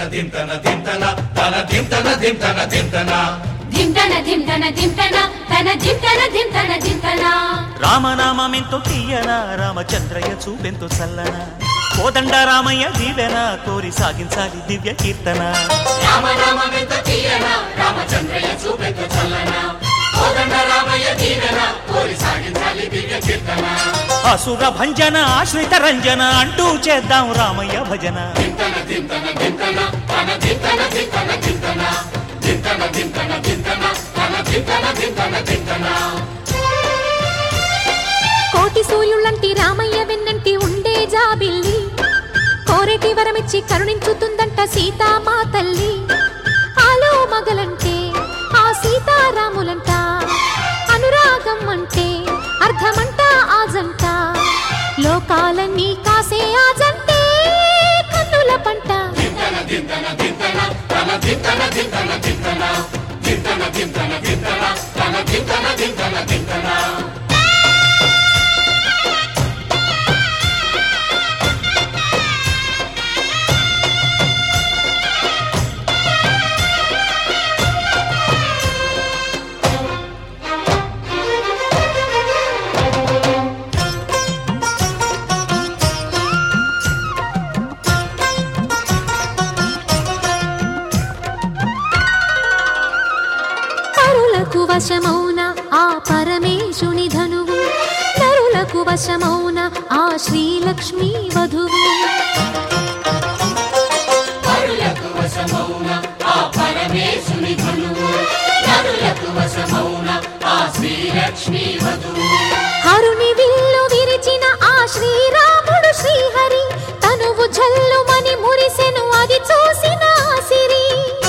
దింతన దింతన తన దింతన దింతన దింతన ధింతన ధింతన ధింతన తన ధింతన ధింతన ధింతన రామనామెంతో తీయన రామచంద్రయ్య చూపెంతో చల్లన కోదండ రామయ్య దీవెన కోరి సాగించాలి దివ్య కీర్తన రామ రామమెంత తీయన రామచంద్రయ్య చూపెట్టు చల్లన కోదండ రామయ్య దీవెన కోరి సాగించాలి దివ్య కీర్తన అసుర భంజన ఆశ్రిత రంజన అంటూ చేద్దాం రామయ్య భజన దింతన దింతన దింతన తన దింతన దింతన దింతన దింతన దింతన దింతన తన దింతన దింతన దింతన కోటి సూర్యుళ్ళంటి రామయ్య వెన్నంటి ఉండే జాబిల్లి కోరేటి వరమిచ్చి కరుణించుతుందంట సీతామా తల్లి ఆలో మగలంటే ఆ సీతారాములంట అనురాగం అంటే అర్థమంట ఆజంట లోకాలన్నీ కాసే ఆజంటే కన్నుల పంట దింతన దింతన దింతన తన దింతన దింతన దింతన దింతన దింతన దింతన తన దింతన దింతన దింతన పరులకు వశమౌన ఆ పరమేశుని ధనువు నరులకు వశమౌన ఆ శ్రీలక్ష్మీ వధువు పరులకు వశమౌన ఆ పరమేశుని ధనువు నరులకు వశమౌన ఆ శ్రీలక్ష్మీ వధువు హరుని విల్లు విరిచిన ఆ శ్రీరాముడు శ్రీహరి తనువు జల్లుమని మురిసెను అది చూసిన ఆ సిరి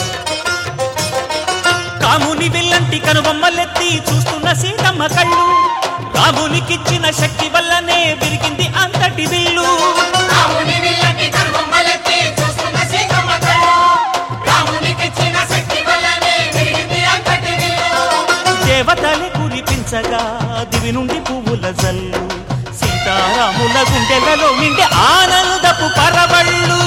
కాముని విల్లంటి కనుబొమ్మలెత్తి చూస్తున్న సీతమ్మ కళ్ళు రామునికిచ్చిన శక్తి వల్లనే విరిగింది అంతటి విల్లు రాముని విల్లకి కనుబొమ్మలెత్తి చూస్తున్న సీతమ్మ కళ్ళు. రామునికిచ్చిన శక్తి వల్లనే విరిగింది అంతటి విల్లు. దేవతలే కురిపించగా దివి నుండి పువ్వుల జల్లు సీతారాముల గుండెలలో నిండి ఆనందపు పరవళ్ళు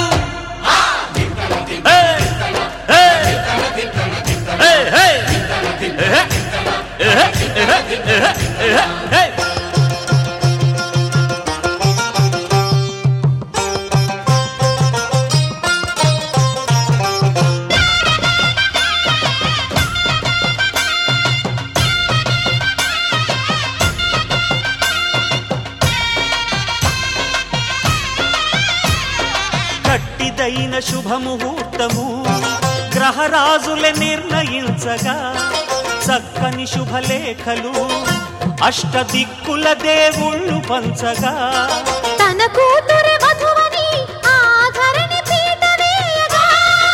ఏ, ఏ, ఏ, ఏ, ఏ, ఏ, ఏ, ఏ, ఏ. గట్టిదైన శుభముహూర్తము గ్రహరాజులే నిర్ణయించగా చక్కని శుభలేఖలు అష్టదిక్కుల దేవుళ్ళు పంచగా తన కూతురి వధువని ఆ ధరణి పీట వేయగా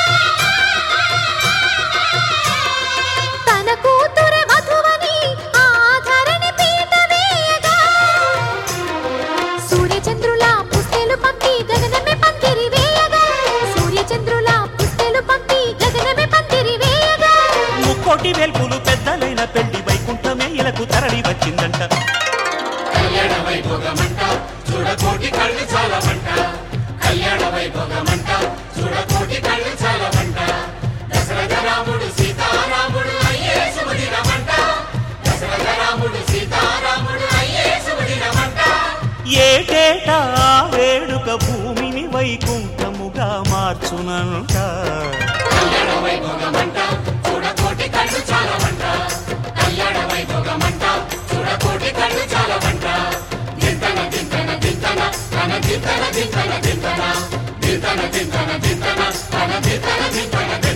తన కూతురి వధువని ఆ ధరణి పీట వేయగా సూర్యచంద్రుల పుస్తెలు పంపి గగనమే పందిరి వేయగా సూర్యచంద్రుల పుస్తెలు పంపి గగనమే పందిరి వేయగా ముక్కోటి వెల్పులు పెద్దలైన పెళ్లి వైకుంఠమే ఇలకు తరలి వచ్చిందంట కళ్యాణ వైభోగమంట చూడకోటి కళ్ళు చాలమంట కళ్యాణ వైభోగమంట చూడకోటి కళ్ళు చాలమంట దశరథ రాముడు సీతారాముడు అయ్యే సుమదినమంట దశరథ రాముడు సీతారాముడు అయ్యే సుమదినమంట ఏటేటా ఆ వేడుక భూమిని వైకుంఠముగా మార్చునంట కళ్యాణ వైభోగమంట చూడకోటి కళ్ళు చాలమంట కళ్యాణ వైభోగమంట చూడకోటి కళ్ళు చాలమంట దింతన దింతన దింతన తన దింతన దింతన దింతన దింతన దింతన దింతన తన దింతన దింతన